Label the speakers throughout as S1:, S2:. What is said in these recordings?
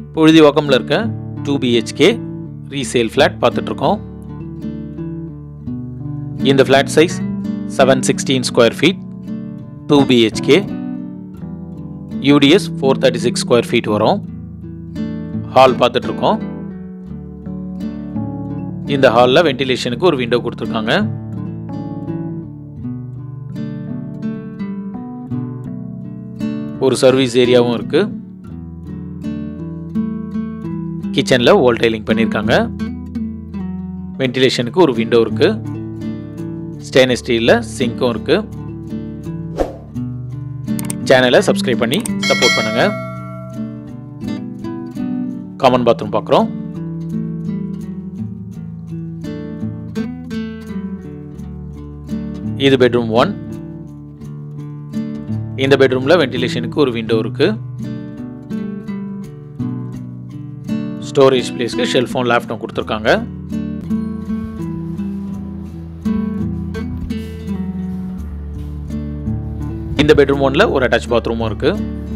S1: புழுதிவாக்கமில் இருக்க two BHK resale flat பார்த்துட்ருக்கோம் இந்த flat size seven sixteen square feet two BHK UDS four thirty six square feet வரும் hall பார்த்துட்ருக்கோம் இந்த ஹாலில் வென்டிலேஷனுக்கு ஒரு விண்டோ கொடுத்துருக்காங்க ஒரு சர்வீஸ் ஏரியாவும் இருக்கு கிச்சனில் வால் டைலிங் பண்ணியிருக்காங்க வென்டிலேஷனுக்கு ஒரு விண்டோ இருக்கு ஸ்டெயின்லெஸ் ஸ்டீலில் சிங்க்கும் இருக்கு சேனலை சப்ஸ்கிரைப் பண்ணி சப்போர்ட் பண்ணுங்க காமன் பாத்ரூம் பார்க்குறோம் இது பெட்ரூம் ஒன் இந்த பெட்ரூம்ல வென்டிலேஷனுக்கு ஒரு விண்டோ இருக்கு ஸ்டோரேஜ் பிளேஸ்க்கு ஷெல்ஃபோன் லேப்டாப் கொடுத்துருக்காங்க இந்த பெட்ரூம் ஒன்ல ஒரு அட்டாச் பாத்ரூமும் இருக்கு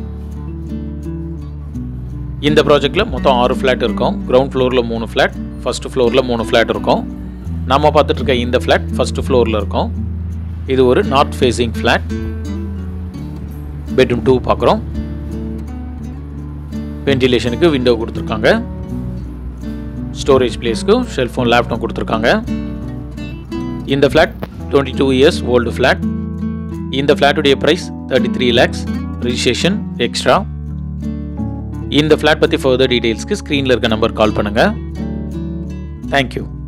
S1: இந்த ப்ராஜெக்ட்ல மொத்தம் ஆறு ஃப்ளாட் இருக்கும் கிரவுண்ட் ஃப்ளோர்ல மூணு ஃப்ளாட் ஃபர்ஸ்ட் ஃப்ளோர்ல மூணு ஃப்ளாட் இருக்கும் நம்ம பார்த்துட்டு இருக்க இந்த ஃப்ளாட் ஃபர்ஸ்ட் ஃப்ளோர்ல இருக்கும் இது ஒரு north facing flat bedroom two பார்க்குறோம் வென்டிலேஷனுக்கு விண்டோ கொடுத்துருக்காங்க ஸ்டோரேஜ் பிளேஸ்க்கு ஷெல்ஃபோன் லேப்டாப் கொடுத்துருக்காங்க இந்த flat twenty two years old flat இந்த ஃப்ளாட்டுடைய price thirty three lakhs registration extra இந்த ஃப்ளாட் பற்றி ஃபர்தர் டீட்டெயில்ஸ்க்கு ஸ்க்ரீனில் இருக்க நம்பர் கால் பண்ணுங்கள் தேங்க்யூ